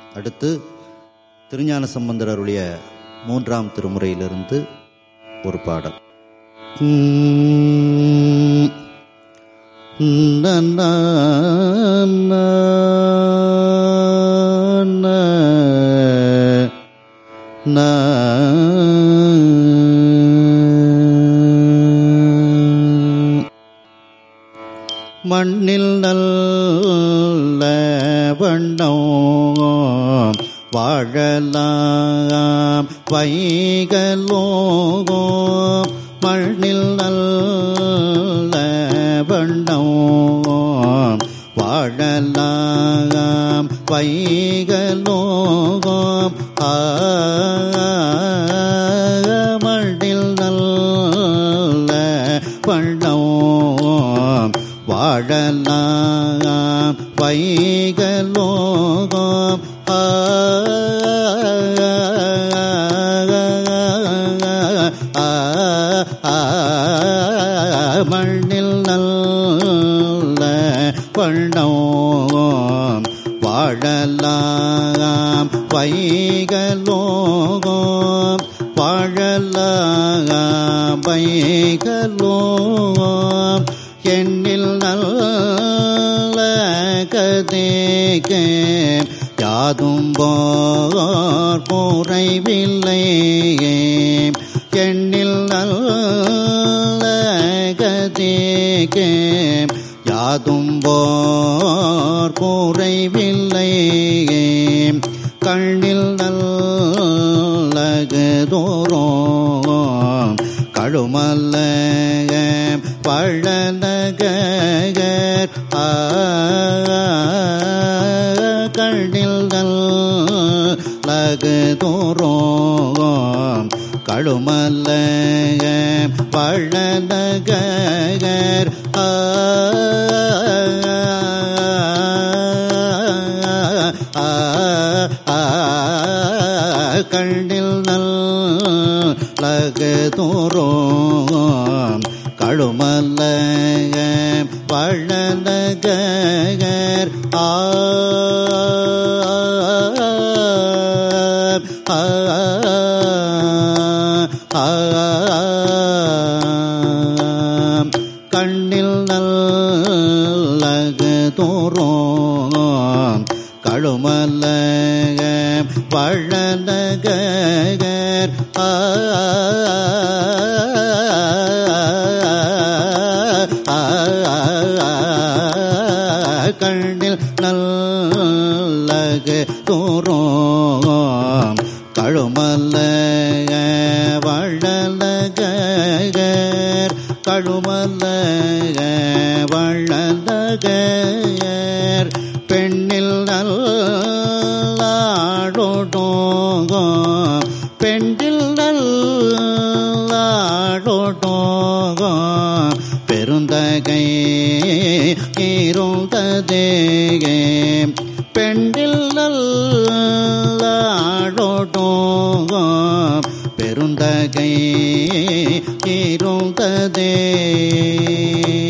அடுத்து திருஞான சம்பந்தர் அருளிய மூன்றாம் திருமுறையிலிருந்து ஒரு பாடல் உம் நன்னா மண்ணில் நல்ல வண்ணம் வாழலாம் வைகலோ மண்ணில் நல்ல வண்ணம் வாழலாம் வைகலோ ஆ மண்ணில் நல்ல வண்ணம் வாழலாம் வைகலோகம் ஆ மண்ணில் நல்ல வண்ணம் வாழலாம் வைகலோகம் வாழலாம் வைகலோகம் எண்ணில் நல்ல கதேகே யாதும் போர் குறைவில்லை எண்ணில் நல்ல கதேகே யாதும் போர் குறைவில்லை கண்ணில் நல்லகதோறும் கழுமல்ல பழநகர் ஆ கண்ணில் நல்லகதோறும் கழுமல்ல பழநகர் ஆ கண்ணில் நல்லகதோறும் கழுமல்ல பழநகர் ஆ ஆ ஆ கண்ணில் நல்லகதோறும் கழுமல்ல பழநகர் ஆ கண்ணில் நல்லக தோறும் கழுமல்ல வழலகர் கழுமல்ல வழலகர் பெண்ணில் நல்லாடோட்டோகம் பெண்ணில் நல்லாடோட்டோகம் பெருந்தகை இருந்ததேகே பெண்டில் நல்லாடோட்டோகம் பெருந்தகை இருந்ததே